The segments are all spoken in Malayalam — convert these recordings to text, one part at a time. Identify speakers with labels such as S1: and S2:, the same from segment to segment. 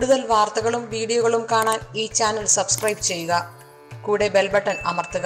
S1: കൂടുതൽ വാർത്തകളും വീഡിയോകളും കാണാൻ ഈ ചാനൽ സബ്സ്ക്രൈബ് ചെയ്യുക കൂടെ ബെൽ ബട്ടൺ അമർത്തുക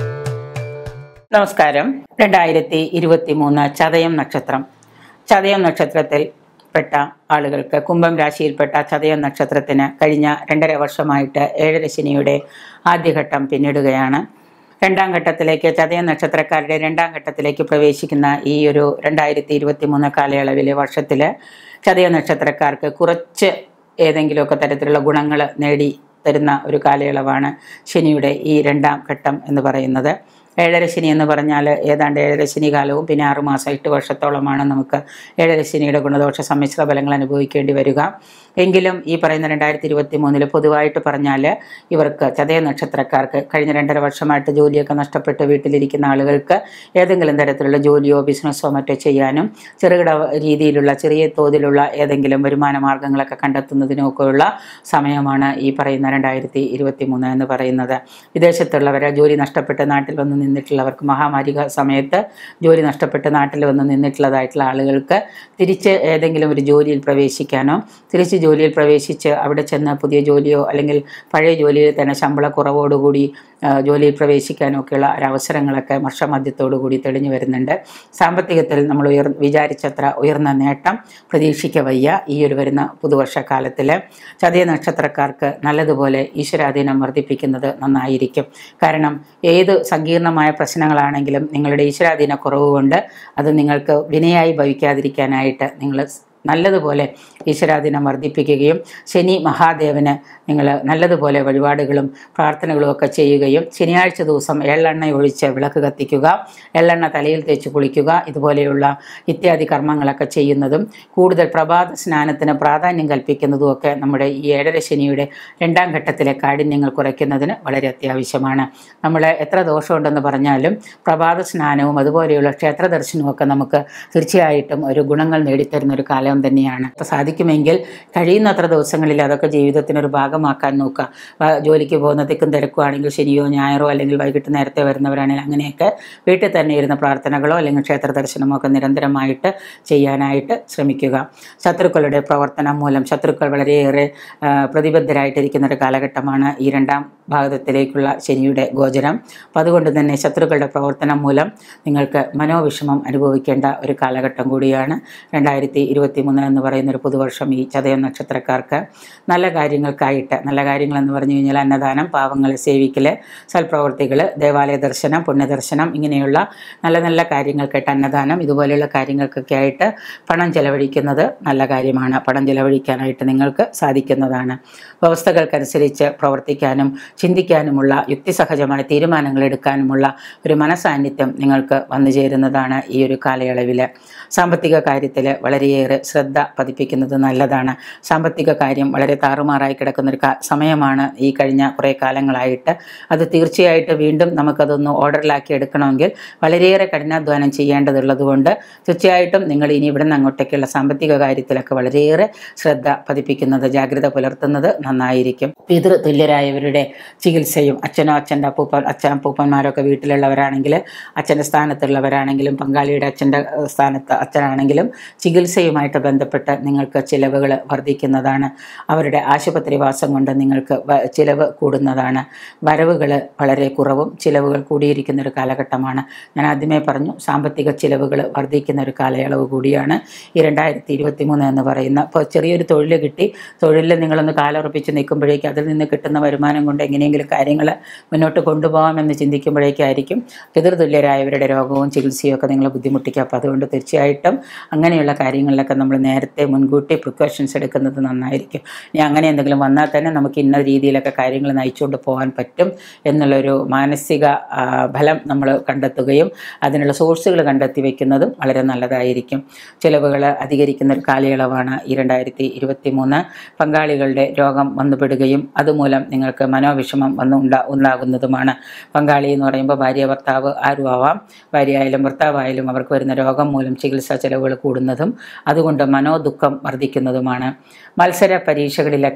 S2: നമസ്കാരം രണ്ടായിരത്തി ഇരുപത്തി മൂന്ന് ചതയം നക്ഷത്രം ചതയം നക്ഷത്രത്തിൽ പെട്ട ആളുകൾക്ക് കുംഭം രാശിയിൽപ്പെട്ട ചതയം നക്ഷത്രത്തിന് കഴിഞ്ഞ രണ്ടര വർഷമായിട്ട് ഏഴര ശനിയുടെ ആദ്യഘട്ടം പിന്നിടുകയാണ് രണ്ടാം ഘട്ടത്തിലേക്ക് ചതയം നക്ഷത്രക്കാരുടെ രണ്ടാം ഘട്ടത്തിലേക്ക് പ്രവേശിക്കുന്ന ഈ ഒരു രണ്ടായിരത്തി ഇരുപത്തി മൂന്ന് കാലയളവിലെ വർഷത്തിൽ ചതയ നക്ഷത്രക്കാർക്ക് കുറച്ച് ഏതെങ്കിലുമൊക്കെ തരത്തിലുള്ള ഗുണങ്ങൾ നേടി തരുന്ന ഒരു കാലയളവാണ് ശനിയുടെ ഈ രണ്ടാം ഘട്ടം എന്ന് പറയുന്നത് ഏഴര ശനി എന്ന് പറഞ്ഞാൽ ഏതാണ്ട് ഏഴര ശനി കാലവും പിന്നെ ആറുമാസം എട്ട് വർഷത്തോളമാണ് നമുക്ക് ഏഴര ശനിയുടെ ഗുണദോഷ സമ്മിശ്ര ഫലങ്ങൾ അനുഭവിക്കേണ്ടി വരിക എങ്കിലും ഈ പറയുന്ന രണ്ടായിരത്തി ഇരുപത്തി മൂന്നിൽ പൊതുവായിട്ട് പറഞ്ഞാൽ ഇവർക്ക് ചതയ നക്ഷത്രക്കാർക്ക് കഴിഞ്ഞ രണ്ടര വർഷമായിട്ട് ജോലിയൊക്കെ നഷ്ടപ്പെട്ട് വീട്ടിലിരിക്കുന്ന ആളുകൾക്ക് ഏതെങ്കിലും തരത്തിലുള്ള ജോലിയോ ബിസിനസ്സോ മറ്റോ ചെയ്യാനും ചെറുകിട രീതിയിലുള്ള ചെറിയ തോതിലുള്ള ഏതെങ്കിലും വരുമാന മാർഗങ്ങളൊക്കെ കണ്ടെത്തുന്നതിനൊക്കെയുള്ള സമയമാണ് ഈ പറയുന്ന രണ്ടായിരത്തി ഇരുപത്തി മൂന്ന് എന്ന് പറയുന്നത് വിദേശത്തുള്ളവരെ ജോലി നഷ്ടപ്പെട്ട് നാട്ടിൽ വന്ന് നിന്നിട്ടുള്ളവർക്ക് മഹാമാരി സമയത്ത് ജോലി നഷ്ടപ്പെട്ട് നാട്ടിൽ വന്ന് നിന്നിട്ടുള്ളതായിട്ടുള്ള ആളുകൾക്ക് തിരിച്ച് ഏതെങ്കിലും ഒരു ജോലിയിൽ പ്രവേശിക്കാനോ തിരിച്ച് ജോലിയിൽ പ്രവേശിച്ച് അവിടെ ചെന്ന് പുതിയ ജോലിയോ അല്ലെങ്കിൽ പഴയ ജോലിയിൽ തന്നെ ശമ്പള കുറവോടുകൂടി ആ, ജോലിയിൽ പ്രവേശിക്കാനോ ഒക്കെയുള്ള ഒരവസരങ്ങളൊക്കെ വർഷമധ്യത്തോടുകൂടി തെളിഞ്ഞു വരുന്നുണ്ട് സാമ്പത്തികത്തിൽ നമ്മൾ ഉയർ വിചാരിച്ചത്ര ഉയർന്ന നേട്ടം പ്രതീക്ഷിക്ക വയ്യ ഈ ഒരു വരുന്ന പുതുവർഷക്കാലത്തിൽ ചതയ നക്ഷത്രക്കാർക്ക് നല്ലതുപോലെ ഈശ്വരാധീനം വർദ്ധിപ്പിക്കുന്നത് നന്നായിരിക്കും കാരണം ഏത് സങ്കീർണമായ പ്രശ്നങ്ങളാണെങ്കിലും നിങ്ങളുടെ ഈശ്വരാധീന കുറവ് കൊണ്ട് അത് നിങ്ങൾക്ക് വിനയായി ഭവിക്കാതിരിക്കാനായിട്ട് നിങ്ങൾ നല്ലതുപോലെ ഈശ്വരാധീനം വർദ്ധിപ്പിക്കുകയും ശനി മഹാദേവന് നിങ്ങൾ നല്ലതുപോലെ വഴിപാടുകളും പ്രാർത്ഥനകളും ഒക്കെ ചെയ്യുകയും ശനിയാഴ്ച ദിവസം എള്ളെണ്ണ ഒഴിച്ച് വിളക്ക് കത്തിക്കുക എള്ളെണ്ണ തലയിൽ തേച്ച് കുളിക്കുക ഇതുപോലെയുള്ള ഇത്യാദി കർമ്മങ്ങളൊക്കെ ചെയ്യുന്നതും കൂടുതൽ പ്രഭാത സ്നാനത്തിന് പ്രാധാന്യം കൽപ്പിക്കുന്നതും ഒക്കെ നമ്മുടെ ഈ ഏഴര ശനിയുടെ രണ്ടാം ഘട്ടത്തിലെ കാഠിന്യങ്ങൾ കുറയ്ക്കുന്നതിന് വളരെ അത്യാവശ്യമാണ് നമ്മൾ എത്ര ദോഷമുണ്ടെന്ന് പറഞ്ഞാലും പ്രഭാത സ്നാനവും അതുപോലെയുള്ള ക്ഷേത്ര ദർശനവും ഒക്കെ നമുക്ക് തീർച്ചയായിട്ടും ഒരു ഗുണങ്ങൾ നേടിത്തരുന്ന ഒരു കാലം തന്നെയാണ് അപ്പോൾ സാധിക്കുമെങ്കിൽ കഴിയുന്നത്ര ദിവസങ്ങളിൽ അതൊക്കെ ജീവിതത്തിനൊരു ഭാഗമാക്കാൻ നോക്കുക വ- ജോലിക്ക് പോകുന്ന തിക്കും തിരക്കുവാണെങ്കിൽ ശനിയോ ഞായറോ അല്ലെങ്കിൽ വൈകിട്ട് നേരത്തെ വരുന്നവരാണെങ്കിൽ അങ്ങനെയൊക്കെ വീട്ടിൽ തന്നെ ഇരുന്ന പ്രാർത്ഥനകളോ അല്ലെങ്കിൽ ക്ഷേത്ര ദർശനമോ ഒക്കെ നിരന്തരമായിട്ട് ചെയ്യാനായിട്ട് ശ്രമിക്കുക ശത്രുക്കളുടെ പ്രവർത്തനം മൂലം ശത്രുക്കൾ വളരെയേറെ ആ, പ്രതിബദ്ധരായിട്ടിരിക്കുന്ന ഒരു കാലഘട്ടമാണ് ഈ രണ്ടാം ഭാഗത്തിലേക്കുള്ള ശനിയുടെ ഗോചരം അപ്പോൾ അതുകൊണ്ട് തന്നെ ശത്രുക്കളുടെ പ്രവർത്തനം മൂലം നിങ്ങൾക്ക് മനോവിഷമം അനുഭവിക്കേണ്ട ഒരു കാലഘട്ടം കൂടിയാണ് രണ്ടായിരത്തി ഇരുപത്തി മൂന്ന് എന്ന് പറയുന്ന ഒരു പുതുവർഷം ഈ ചതയം നക്ഷത്രക്കാർക്ക് നല്ല കാര്യങ്ങൾക്കായിട്ട് നല്ല കാര്യങ്ങൾ എന്ന് പറഞ്ഞു കഴിഞ്ഞാൽ അന്നദാനം പാവങ്ങളെ സേവിക്കൽ സൽപ്രവർത്തികൾ ദേവാലയ ദർശനം പുണ്യദർശനം ഇങ്ങനെയുള്ള നല്ല നല്ല കാര്യങ്ങൾക്കായിട്ട് അന്നദാനം ഇതുപോലെയുള്ള കാര്യങ്ങൾക്കൊക്കെ ആയിട്ട് പണം ചെലവഴിക്കുന്നത് നല്ല കാര്യമാണ് പണം ചെലവഴിക്കാനായിട്ട് നിങ്ങൾക്ക് സാധിക്കുന്നതാണ് വ്യവസ്ഥകൾക്കനുസരിച്ച് പ്രവർത്തിക്കാനും ചിന്തിക്കാനുമുള്ള യുക്തിസഹജമായ തീരുമാനങ്ങൾ എടുക്കാനുമുള്ള ഒരു മനസാന്നിധ്യം നിങ്ങൾക്ക് വന്നു ചേരുന്നതാണ് ഈ ഒരു കാലയളവിൽ സാമ്പത്തിക കാര്യത്തിൽ വളരെയേറെ ശ്രദ്ധ പതിപ്പിക്കുന്നത് നല്ലതാണ് സാമ്പത്തിക കാര്യം വളരെ താറുമാറായി കിടക്കുന്ന ഒരു കാ- സമയമാണ് ഈ കഴിഞ്ഞ കുറേ കാലങ്ങളായിട്ട് അത് തീർച്ചയായിട്ടും വീണ്ടും നമുക്കതൊന്ന് ഓർഡറിലാക്കി എടുക്കണമെങ്കിൽ വളരെയേറെ കഠിനാധ്വാനം ചെയ്യേണ്ടതുള്ളതുകൊണ്ട് തീർച്ചയായിട്ടും നിങ്ങൾ ഇനി ഇവിടെ നിന്ന് അങ്ങോട്ടേക്കുള്ള സാമ്പത്തിക കാര്യത്തിലൊക്കെ വളരെയേറെ ശ്രദ്ധ പതിപ്പിക്കുന്നത് ജാഗ്രത പുലർത്തുന്നത് നന്നായിരിക്കും പിതൃ തുല്യരായവരുടെ ചികിത്സയും അച്ഛനോ അച്ഛൻ്റെ അപ്പൂപ്പൻ അച്ഛൻ അപ്പൂപ്പന്മാരൊക്കെ വീട്ടിലുള്ളവരാണെങ്കിൽ അച്ഛൻ്റെ സ്ഥാനത്തുള്ളവരാണെങ്കിലും പങ്കാളിയുടെ അച്ഛൻ്റെ ഏഹ്, സ്ഥാനത്ത് അച്ഛനാണെങ്കിലും ചികിത്സയുമായിട്ട് ബന്ധപ്പെട്ട് നിങ്ങൾക്ക് ചിലവുകൾ വർദ്ധിക്കുന്നതാണ് അവരുടെ ആശുപത്രിവാസം കൊണ്ട് നിങ്ങൾക്ക് വ- ചിലവ് കൂടുന്നതാണ് വരവുകൾ വളരെ കുറവും ചിലവുകൾ കൂടിയിരിക്കുന്ന ഒരു കാലഘട്ടമാണ് ഞാൻ ആദ്യമേ പറഞ്ഞു സാമ്പത്തിക ചിലവുകൾ വർദ്ധിക്കുന്ന ഒരു കാലയളവ് കൂടിയാണ് ഈ രണ്ടായിരത്തി ഇരുപത്തി മൂന്ന് എന്ന് പറയുന്ന ഇപ്പോൾ ചെറിയൊരു തൊഴിൽ കിട്ടി തൊഴിലിൽ നിങ്ങളൊന്ന് കാലുറപ്പിച്ച് നിൽക്കുമ്പോഴേക്കും അതിൽ നിന്ന് കിട്ടുന്ന വരുമാനം കൊണ്ട് എങ്ങനെയെങ്കിലും കാര്യങ്ങൾ മുന്നോട്ട് കൊണ്ടുപോകാമെന്ന് ചിന്തിക്കുമ്പോഴേക്കായിരിക്കും പിതൃതുല്യരായവരുടെ രോഗവും ചികിത്സയും ഒക്കെ നിങ്ങളെ ബുദ്ധിമുട്ടിക്കുക അപ്പോൾ അതുകൊണ്ട് തീർച്ചയായിട്ടും അങ്ങനെയുള്ള കാര്യങ്ങളിലൊക്കെ നമ്മൾ നേരത്തെ മുൻകൂട്ടി പ്രിക്കോഷൻസ് എടുക്കുന്നത് നന്നായിരിക്കും ഇനി അങ്ങനെ എന്തെങ്കിലും വന്നാൽ തന്നെ നമുക്ക് ഇന്ന രീതിയിലൊക്കെ കാര്യങ്ങൾ നയിച്ചുകൊണ്ട് പോകാൻ പറ്റും എന്നുള്ളൊരു മാനസിക ആ, ഫലം നമ്മൾ കണ്ടെത്തുകയും അതിനുള്ള സോഴ്സുകൾ കണ്ടെത്തി വെക്കുന്നതും വളരെ നല്ലതായിരിക്കും ചിലവുകൾ അധികരിക്കുന്ന ഒരു കാലയളവാണ് ഈ രണ്ടായിരത്തി ഇരുപത്തി മൂന്ന് പങ്കാളികളുടെ രോഗം വന്നുപെടുകയും അതുമൂലം നിങ്ങൾക്ക് മനോവിഷമം വന്ന് ഉണ്ടാ ഉണ്ടാകുന്നതുമാണ് പങ്കാളി എന്ന് പറയുമ്പോൾ ഭാര്യ ഭർത്താവ് ആരും ആവാം ഭാര്യ ആയാലും ഭർത്താവായാലും അവർക്ക് വരുന്ന രോഗം മൂലം ചികിത്സാ ചെലവുകൾ കൂടുന്നതും അതുകൊണ്ട് മനോദുഃഖം വർദ്ധിക്കുന്നതുമാണ് മത്സര പരീക്ഷകളിലൊക്കെ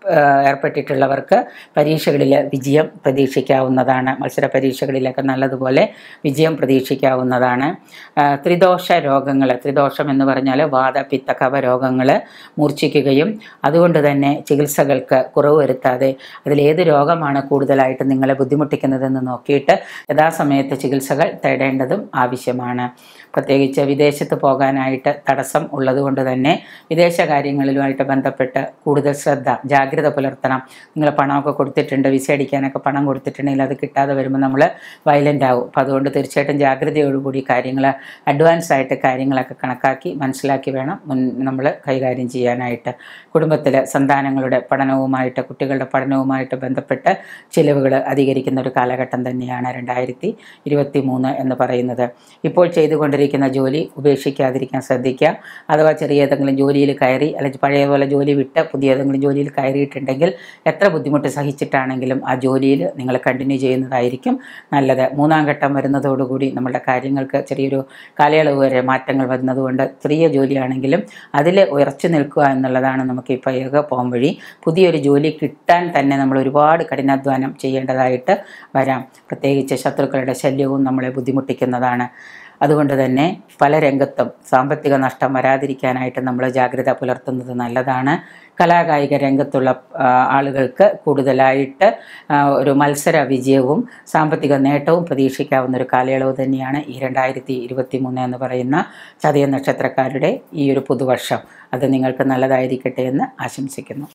S2: ഏഹ് ഏർപ്പെട്ടിട്ടുള്ളവർക്ക് പരീക്ഷകളിൽ വിജയം പ്രതീക്ഷിക്കാവുന്നതാണ് മത്സര പരീക്ഷകളിലൊക്കെ നല്ലതുപോലെ വിജയം പ്രതീക്ഷിക്കാവുന്നതാണ് ഏഹ് ത്രിദോഷ രോഗങ്ങൾ ത്രിദോഷം എന്ന് പറഞ്ഞാൽ വാത പിത്ത കഫ രോഗങ്ങൾ മൂർച്ഛിക്കുകയും അതുകൊണ്ട് തന്നെ ചികിത്സകൾക്ക് കുറവ് വരുത്താതെ അതിലേത് രോഗമാണ് കൂടുതലായിട്ട് നിങ്ങളെ ബുദ്ധിമുട്ടിക്കുന്നതെന്ന് നോക്കിയിട്ട് യഥാസമയത്ത് ചികിത്സകൾ തേടേണ്ടതും ആവശ്യമാണ് പ്രത്യേകിച്ച് വിദേശത്ത് പോകാനായിട്ട് തടസ്സം ഉള്ളതുകൊണ്ട് തന്നെ വിദേശ കാര്യങ്ങളിലുമായിട്ട് ബന്ധപ്പെട്ട് കൂടുതൽ ശ്രദ്ധ ജാഗ്രത പുലർത്തണം നിങ്ങൾ പണമൊക്കെ കൊടുത്തിട്ടുണ്ട് വിസ അടിക്കാനൊക്കെ പണം കൊടുത്തിട്ടുണ്ടെങ്കിൽ അത് കിട്ടാതെ വരുമ്പോൾ നമ്മൾ വയലൻ്റ് ആവും അപ്പോൾ അതുകൊണ്ട് തീർച്ചയായിട്ടും ജാഗ്രതയോടുകൂടി കാര്യങ്ങൾ അഡ്വാൻസ് ആയിട്ട് കാര്യങ്ങളൊക്കെ കണക്കാക്കി മനസ്സിലാക്കി വേണം മുൻ നമ്മൾ കൈകാര്യം ചെയ്യാനായിട്ട് കുടുംബത്തിൽ സന്താനങ്ങളുടെ പഠനവുമായിട്ട് കുട്ടികളുടെ പഠനവുമായിട്ട് ബന്ധപ്പെട്ട് ചിലവുകൾ അധികരിക്കുന്ന ഒരു കാലഘട്ടം തന്നെയാണ് രണ്ടായിരത്തി ഇരുപത്തി മൂന്ന് എന്ന് പറയുന്നത് ഇപ്പോൾ ചെയ്തുകൊണ്ടിരിക്കുന്ന ജോലി ഉപേക്ഷിക്കാതിരിക്കാൻ ശ്രദ്ധിക്കുക അഥവാ ചെറിയ ഏതെങ്കിലും ജോലിയിൽ കയറി അല്ലെങ്കിൽ പഴയ പോലെ ജോലി വിട്ട് പുതിയ ഏതെങ്കിലും ജോലിയിൽ കയറിയിട്ടുണ്ടെങ്കിൽ എത്ര ബുദ്ധിമുട്ട് സഹിച്ചിട്ടാണെങ്കിലും ആ ജോലിയിൽ നിങ്ങൾ കണ്ടിന്യൂ ചെയ്യുന്നതായിരിക്കും നല്ലത് മൂന്നാം ഘട്ടം വരുന്നതോടുകൂടി നമ്മുടെ കാര്യങ്ങൾക്ക് ചെറിയൊരു കാലയളവ് വരെ മാറ്റങ്ങൾ വരുന്നതുകൊണ്ട് ചെറിയ ജോലിയാണെങ്കിലും അതിൽ ഉയർച്ചു നിൽക്കുക എന്നുള്ളതാണ് നമുക്ക് ഇപ്പോൾ ഏക പോം വഴി പുതിയൊരു ജോലി കിട്ടാൻ തന്നെ നമ്മൾ ഒരുപാട് കഠിനാധ്വാനം ചെയ്യേണ്ടതായിട്ട് വരാം പ്രത്യേകിച്ച് ശത്രുക്കളുടെ ശല്യവും നമ്മളെ ബുദ്ധിമുട്ടിക്കുന്നതാണ് അതുകൊണ്ട് തന്നെ പല രംഗത്തും സാമ്പത്തിക നഷ്ടം വരാതിരിക്കാനായിട്ട് നമ്മൾ ജാഗ്രത പുലർത്തുന്നത് നല്ലതാണ് കലാകായിക രംഗത്തുള്ള ആ, ആളുകൾക്ക് കൂടുതലായിട്ട് ആ, ഒരു മത്സര വിജയവും സാമ്പത്തിക നേട്ടവും പ്രതീക്ഷിക്കാവുന്ന ഒരു കാലയളവ് തന്നെയാണ് ഈ രണ്ടായിരത്തി ഇരുപത്തി മൂന്ന് എന്ന് പറയുന്ന ചതയ നക്ഷത്രക്കാരുടെ ഈ ഒരു പുതുവർഷം അത് നിങ്ങൾക്ക് നല്ലതായിരിക്കട്ടെ എന്ന് ആശംസിക്കുന്നു